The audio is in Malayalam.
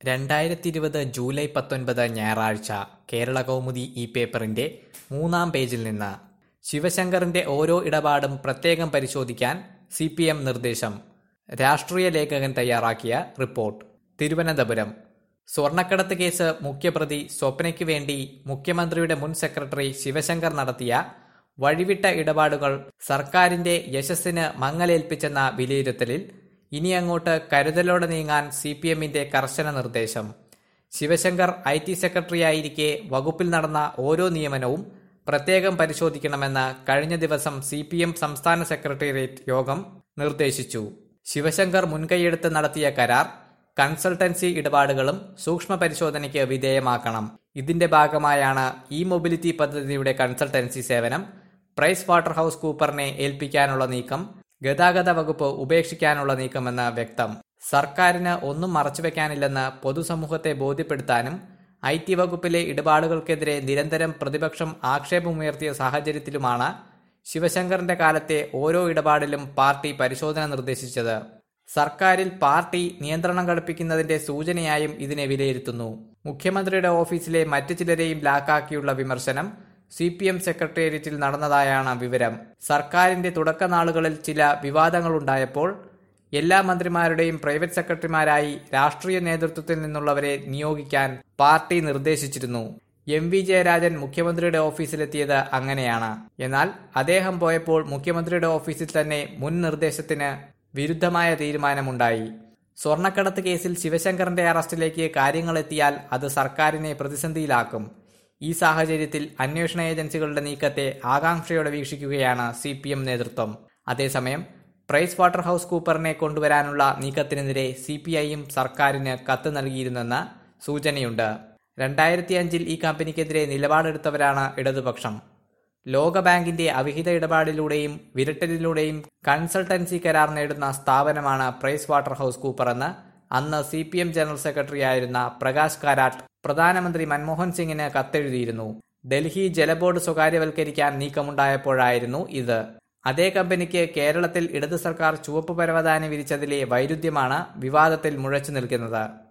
രണ്ടായിരത്തി ഇരുപത് ജൂലൈ പത്തൊൻപത് ഞായറാഴ്ച കേരള കൗമുദി ഈ പേപ്പറിന്റെ മൂന്നാം പേജിൽ നിന്ന് ശിവശങ്കറിന്റെ ഓരോ ഇടപാടും പ്രത്യേകം പരിശോധിക്കാൻ സി പി എം നിർദ്ദേശം രാഷ്ട്രീയ ലേഖകൻ തയ്യാറാക്കിയ റിപ്പോർട്ട് തിരുവനന്തപുരം സ്വർണ്ണക്കടത്ത് കേസ് മുഖ്യപ്രതി സ്വപ്നയ്ക്ക് വേണ്ടി മുഖ്യമന്ത്രിയുടെ മുൻ സെക്രട്ടറി ശിവശങ്കർ നടത്തിയ വഴിവിട്ട ഇടപാടുകൾ സർക്കാരിന്റെ യശസ്സിന് മങ്ങലേൽപ്പിച്ചെന്ന വിലയിരുത്തലിൽ ഇനി അങ്ങോട്ട് കരുതലോടെ നീങ്ങാൻ സി പി എമ്മിന്റെ കർശന നിർദ്ദേശം ശിവശങ്കർ ഐ ടി സെക്രട്ടറിയായിരിക്കെ വകുപ്പിൽ നടന്ന ഓരോ നിയമനവും പ്രത്യേകം പരിശോധിക്കണമെന്ന് കഴിഞ്ഞ ദിവസം സി പി എം സംസ്ഥാന സെക്രട്ടേറിയറ്റ് യോഗം നിർദ്ദേശിച്ചു ശിവശങ്കർ മുൻകൈയെടുത്ത് നടത്തിയ കരാർ കൺസൾട്ടൻസി ഇടപാടുകളും സൂക്ഷ്മ പരിശോധനയ്ക്ക് വിധേയമാക്കണം ഇതിന്റെ ഭാഗമായാണ് ഇ മൊബിലിറ്റി പദ്ധതിയുടെ കൺസൾട്ടൻസി സേവനം പ്രൈസ് വാട്ടർ ഹൌസ് കൂപ്പറിനെ ഏൽപ്പിക്കാനുള്ള നീക്കം ഗതാഗത വകുപ്പ് ഉപേക്ഷിക്കാനുള്ള നീക്കമെന്ന് വ്യക്തം സർക്കാരിന് ഒന്നും മറച്ചുവെക്കാനില്ലെന്ന് പൊതുസമൂഹത്തെ ബോധ്യപ്പെടുത്താനും ഐ ടി വകുപ്പിലെ ഇടപാടുകൾക്കെതിരെ നിരന്തരം പ്രതിപക്ഷം ആക്ഷേപമുയർത്തിയ സാഹചര്യത്തിലുമാണ് ശിവശങ്കറിന്റെ കാലത്തെ ഓരോ ഇടപാടിലും പാർട്ടി പരിശോധന നിർദ്ദേശിച്ചത് സർക്കാരിൽ പാർട്ടി നിയന്ത്രണം ഘടിപ്പിക്കുന്നതിന്റെ സൂചനയായും ഇതിനെ വിലയിരുത്തുന്നു മുഖ്യമന്ത്രിയുടെ ഓഫീസിലെ മറ്റു ചിലരെയും ലാക്കാക്കിയുള്ള വിമർശനം സി പി എം സെക്രട്ടേറിയറ്റിൽ നടന്നതായാണ് വിവരം സർക്കാരിന്റെ തുടക്കനാളുകളിൽ ചില വിവാദങ്ങളുണ്ടായപ്പോൾ എല്ലാ മന്ത്രിമാരുടെയും പ്രൈവറ്റ് സെക്രട്ടറിമാരായി രാഷ്ട്രീയ നേതൃത്വത്തിൽ നിന്നുള്ളവരെ നിയോഗിക്കാൻ പാർട്ടി നിർദ്ദേശിച്ചിരുന്നു എം വി ജയരാജൻ മുഖ്യമന്ത്രിയുടെ ഓഫീസിലെത്തിയത് അങ്ങനെയാണ് എന്നാൽ അദ്ദേഹം പോയപ്പോൾ മുഖ്യമന്ത്രിയുടെ ഓഫീസിൽ തന്നെ മുൻ നിർദ്ദേശത്തിന് വിരുദ്ധമായ തീരുമാനമുണ്ടായി സ്വർണ്ണക്കടത്ത് കേസിൽ ശിവശങ്കറിന്റെ അറസ്റ്റിലേക്ക് കാര്യങ്ങൾ എത്തിയാൽ അത് സർക്കാരിനെ പ്രതിസന്ധിയിലാക്കും ഈ സാഹചര്യത്തിൽ അന്വേഷണ ഏജൻസികളുടെ നീക്കത്തെ ആകാംക്ഷയോടെ വീക്ഷിക്കുകയാണ് സി പി എം നേതൃത്വം അതേസമയം പ്രൈസ് വാട്ടർ ഹൌസ് കൂപ്പറിനെ കൊണ്ടുവരാനുള്ള നീക്കത്തിനെതിരെ സി പി ഐയും സർക്കാരിന് കത്ത് നൽകിയിരുന്നെന്ന സൂചനയുണ്ട് രണ്ടായിരത്തി അഞ്ചിൽ ഈ കമ്പനിക്കെതിരെ നിലപാടെടുത്തവരാണ് ഇടതുപക്ഷം ലോകബാങ്കിന്റെ അവിഹിത ഇടപാടിലൂടെയും വിരട്ടലിലൂടെയും കൺസൾട്ടൻസി കരാർ നേടുന്ന സ്ഥാപനമാണ് പ്രൈസ് വാട്ടർ ഹൌസ് കൂപ്പർ എന്ന് അന്ന് സി പി എം ജനറൽ സെക്രട്ടറിയായിരുന്ന പ്രകാശ് കാരാട്ട് പ്രധാനമന്ത്രി മൻമോഹൻ സിംഗിന് കത്തെഴുതിയിരുന്നു ഡൽഹി ജലബോർഡ് സ്വകാര്യവൽക്കരിക്കാൻ നീക്കമുണ്ടായപ്പോഴായിരുന്നു ഇത് അതേ കമ്പനിക്ക് കേരളത്തിൽ ഇടതു സർക്കാർ ചുവപ്പ് പരവതാനി വിരിച്ചതിലെ വൈരുദ്ധ്യമാണ് വിവാദത്തിൽ മുഴച്ചു നിൽക്കുന്നത്